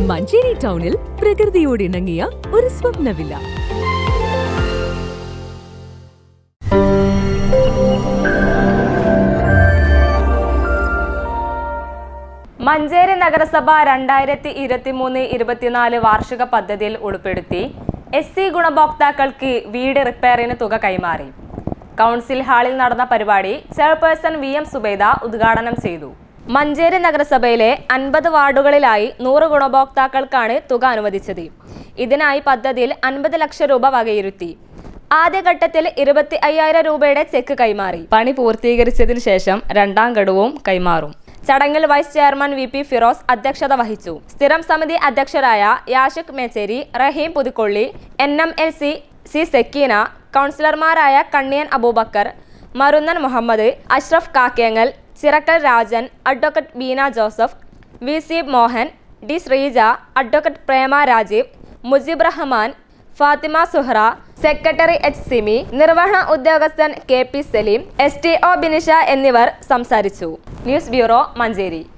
മഞ്ചേരി ടൗണിൽ പ്രകൃതിയോട് ഇണങ്ങിയ ഒരു സ്വപ്ന വില്ല മഞ്ചേരി നഗരസഭ രണ്ടായിരത്തി ഇരുപത്തിമൂന്ന് ഇരുപത്തിനാല് വാർഷിക പദ്ധതിയിൽ ഉൾപ്പെടുത്തി എസ് സി ഗുണഭോക്താക്കൾക്ക് വീട് റിപ്പയറിന് തുക കൈമാറി കൗൺസിൽ ഹാളിൽ നടന്ന പരിപാടി ചെയർപേഴ്സൺ വി എം സുബൈദ ഉദ്ഘാടനം ചെയ്തു മഞ്ചേരി നഗരസഭയിലെ അൻപത് വാർഡുകളിലായി നൂറ് ഗുണഭോക്താക്കൾക്കാണ് തുക അനുവദിച്ചത് ഇതിനായി പദ്ധതിയിൽ അൻപത് ലക്ഷം രൂപ വകയിരുത്തി ആദ്യഘട്ടത്തിൽ ഇരുപത്തി അയ്യായിരം രൂപയുടെ ചെക്ക് കൈമാറി പണി പൂർത്തീകരിച്ചതിന് ശേഷം രണ്ടാം ഗഡുവും കൈമാറും ചടങ്ങിൽ vice chairman V P Firoz അധ്യക്ഷത വഹിച്ചു സ്ഥിരം സമിതി അധ്യക്ഷരായ Yashik Mecheri Raheem Puthukkolli N M L C C Sakeena കൗൺസിലർമാരായ Kanniyan Aboobacker Marunnan Muhammed Ashraf Kakkengal Chirakkal Rajan advocate Beena Joseph V C Mohan D Sreeja advocate Prema Rajeev Mujeeb Rahman Fathima Suhra secretary H Simi നിർവഹണ ഉദ്യോഗസ്ഥൻ K P Saleem S T O Binisha എന്നിവർ സംസാരിച്ചു ന്യൂസ് ബ്യൂറോ മഞ്ചേരി